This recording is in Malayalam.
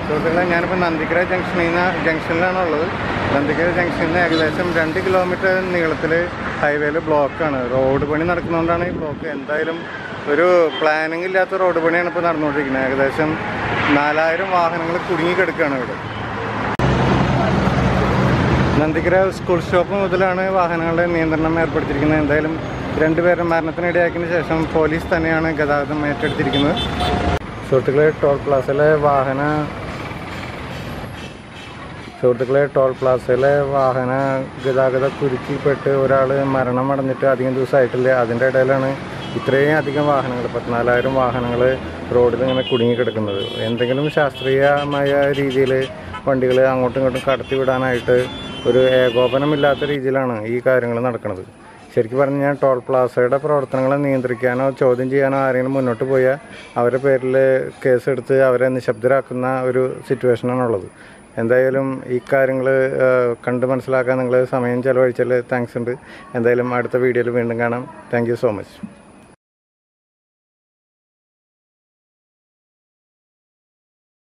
സുഹൃത്തുക്കളെ ഞാനിപ്പോൾ നന്ദിക്കര ജംഗ്ഷനിൽ നിന്ന് ജംഗ്ഷനിലാണ് ഉള്ളത് നന്ദിക്കര ജംഗ്ഷനിൽ നിന്ന് ഏകദേശം രണ്ട് കിലോമീറ്റർ നീളത്തിൽ ഹൈവേയിൽ ബ്ലോക്കാണ് റോഡ് പണി നടക്കുന്നതുകൊണ്ടാണ് ഈ ബ്ലോക്ക് എന്തായാലും ഒരു പ്ലാനിങ് ഇല്ലാത്ത റോഡ് പണിയാണ് ഇപ്പോൾ നടന്നുകൊണ്ടിരിക്കുന്നത് ഏകദേശം നാലായിരം വാഹനങ്ങൾ കുടുങ്ങി കിടക്കുകയാണ് ഇവിടെ നന്ദിക്കര സ്കൂൾ സ്റ്റോപ്പ് മുതലാണ് വാഹനങ്ങളുടെ നിയന്ത്രണം ഏർപ്പെടുത്തിയിരിക്കുന്നത് എന്തായാലും രണ്ടുപേരുടെ മരണത്തിനിടയാക്കിയതിന് ശേഷം പോലീസ് തന്നെയാണ് ഗതാഗതം ഏറ്റെടുത്തിരിക്കുന്നത് സുഹൃത്തുക്കളെ ടോൾ പ്ലാസയിലെ വാഹന സുഹൃത്തുക്കളെ ടോൾ പ്ലാസയിലെ വാഹന ഗതാഗത കുരുക്കിൽപ്പെട്ട് ഒരാൾ മരണം അടഞ്ഞിട്ട് അധികം ദിവസമായിട്ടില്ല അതിൻ്റെ ഇടയിലാണ് ഇത്രയും അധികം വാഹനങ്ങൾ പത്തിനാലായിരം വാഹനങ്ങൾ റോഡിൽ ഇങ്ങനെ കുടുങ്ങിക്കിടക്കുന്നത് എന്തെങ്കിലും ശാസ്ത്രീയമായ രീതിയിൽ വണ്ടികൾ അങ്ങോട്ടും ഇങ്ങോട്ടും കടത്തി വിടാനായിട്ട് ഒരു ഏകോപനമില്ലാത്ത രീതിയിലാണ് ഈ കാര്യങ്ങൾ നടക്കുന്നത് ശരിക്കും പറഞ്ഞാൽ ടോൾ പ്ലാസയുടെ പ്രവർത്തനങ്ങളെ നിയന്ത്രിക്കാനോ ചോദ്യം ചെയ്യാനോ ആരെങ്കിലും മുന്നോട്ട് പോയാൽ അവരുടെ പേരിൽ കേസെടുത്ത് അവരെ നിശബ്ദരാക്കുന്ന ഒരു സിറ്റുവേഷനാണുള്ളത് എന്തായാലും ഈ കാര്യങ്ങൾ കണ്ട് മനസ്സിലാക്കാൻ നിങ്ങൾ സമയം ചിലവഴിച്ചാൽ താങ്ക്സ് ഉണ്ട് എന്തായാലും അടുത്ത വീഡിയോയിൽ വീണ്ടും കാണാം താങ്ക് യു സോ മച്ച്